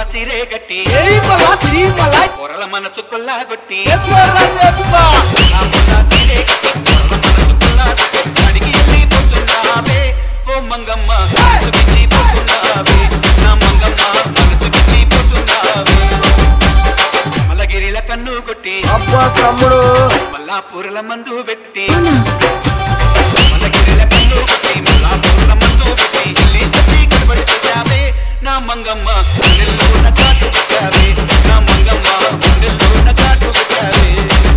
సిరే గట్టి ఏయ్ మలా త్రీ మలా పొరల మనసు కొల్లాగొట్టి ఎస్మరా చెప్పా నా పుల్ల సిరే గట్టి పొరల మనసు కొల్లాగొట్టి అడిగి వెళ్ళిపోతున్నావే ఓ మంగమ్మ మనసు గిచ్చిపోతున్నావే నా మంగమ్మ మనసు గిచ్చిపోతున్నావే మలగిరిల కన్ను కొట్టి అబ్బా తమ్ముడు మల్లా పూరల మందు పెట్టి మలగిరిల కన్ను కొట్టి మల్లా పూరల మందు పెట్టి ఇల్లి తప్పి కనబడి పెట్టావే నా మంగమ్మ గుండెల్లో నా కాటు పెట్టావే నా మంగమ్మ గుండెల్లో నా కాటు పెట్టావే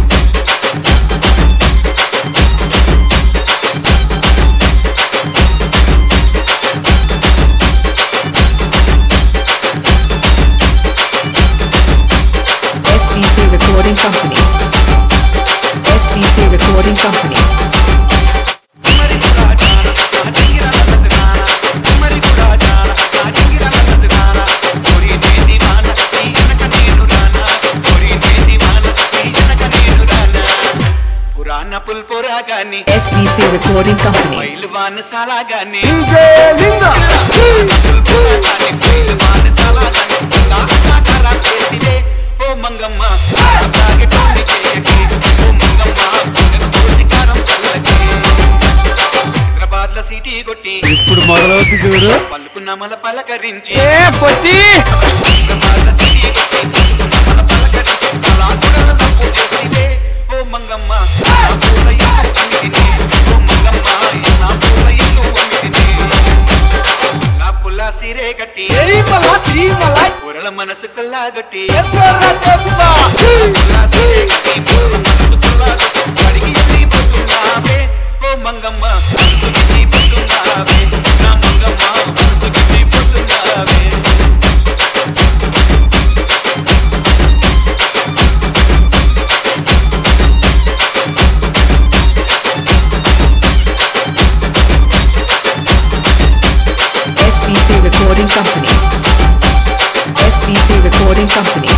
SVC Recording Company. SVC Recording Company. మరి కూడా జాన నా జింగిర నల్లజరాన మరి కూడా జాన నా జింగిర నల్లజరాన కోరి దేది వాన నీ వెనక నేను రానా కోరి దేది వాన నీ వెనక నేను రానా పురాణ పుల్పురా గాని SVC Recording Company. మైలు వాన సాలా గాని డీజే లింగ పుల్పురా గాని మైలు వాన సాలా గాని కాకరా చేతివే ఓ మంగమ్మ తాగే టోని చేయకి ఓ మంగమ్మ గుండెను కోసి కారం చల్లకి హైదరాబాద్ లో సిటీ కొట్టి ఇప్పుడు మొదలవుతుంది చూడు పలుకున్న మల పలకరించి ఏ పొట్టి హైదరాబాద్ లో సిటీ కొట్టి పలుకున్న మల పలకరించి అలా గుడలలో పూజేసివే ఓ మంగమ్మ నా పూల ఇల్లు అమ్మితిని ఓ మంగమ్మ నా పూల ఇల్లు అమ్మితిని నా పుల్ల సిరే కట్టి ఏయ్ మలా త్రీ మలా ఊరల మనసు కొల్లాగొట్టి ఎస్మరా చెప్పా పుల్ల సిరే కట్టి ఊరల మనసు కొల్లాగొట్టి అడిగి వెళ్ళిపోతున్నావే ఓ మంగమ్మ మనసు గిట్టిపోతున్నావే నా మంగమ్మ మనసు గిట్టిపోతున్నావే SVC Recording Company. SVC Recording Company.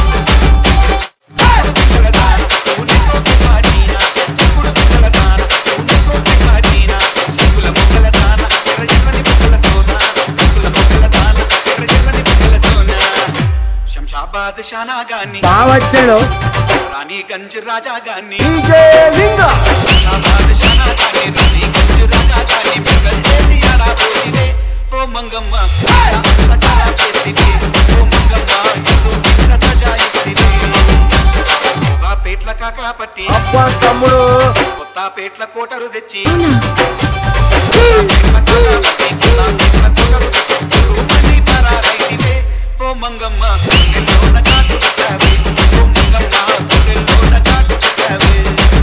Shamshabad Shana గాని బావచ్చాడు రాణి గంజ్ రాజా గాని డీజే లింగ శంషాబాద్ షానా గాని రాణి గంజ్ రాజా గాని బెంగల్ చేసి అలా పోయినే ఓ మంగమ్మ సజా చేసినే ఓ మంగమ్మ ఎంతో కింద సజా ఇచ్చినే ఒక పేట్ల కాకా పట్టి అబ్బా తమ్ముడు కొత్త పేట్ల కోటరు తెచ్చి పేట్ల కాకా పట్టి కొత్త పేట్ల కోటరు తెచ్చి మళ్ళీ పరారైతివే ఓ మంగమ్మ గుండెల్లోన కాటు పెట్టావే ఓ మంగమ్మ గుండెల్లోన కాటు పెట్టావే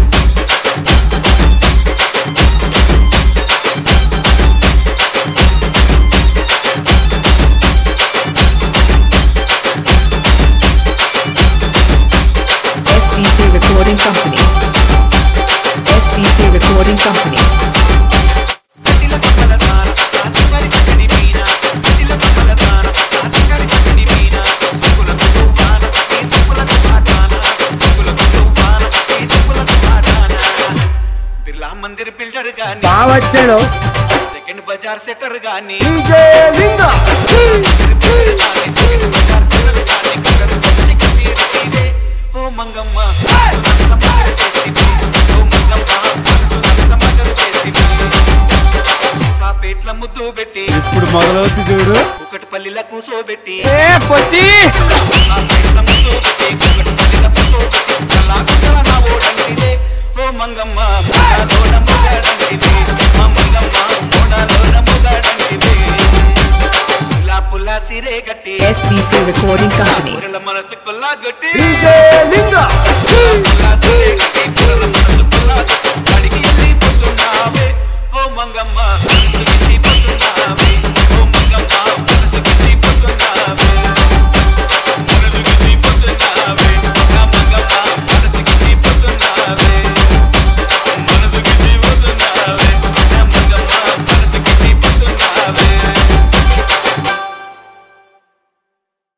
SVC Recording Company. SVC Recording Company. కటిల కమల దాన కాసింగరి చక్కని మీన కటిల కమల దాన కాసింగరి చక్కని మీన సుకుల కువాన ఈ సుకుల కువాన సుకుల కువాన ఈ సుకుల కువాన బిర్లా మందిర్ బిల్డర్ గాని బావచ్చాడు సెకండ్ బజార్ సెటర్ గాని డీజే లింగ ఓ మంగమ్మ ఓ మంగమ్మ పేట్ల ముద్దు పెట్టి ఇప్పుడు మొదలవుతుంది చూడు కుకటిపల్లిల కూసోబెట్టి ఏ పొట్టి ఆ పేట్ల ముద్దు పెట్టి కుకటిపల్లిల కూసోబెట్టి అలా కుక్కల నా ఓడంటిదే ఓ మంగమ్మ మోడాలోన మొగాడంటిదే మా మంగమ్మ మోడాలోన మొగాడంటిదే ఇలా పుల్ల సిరే గట్టి SVC Recording Company. ఊరల మనసు కొల్లాగొట్టి డీజే లింగ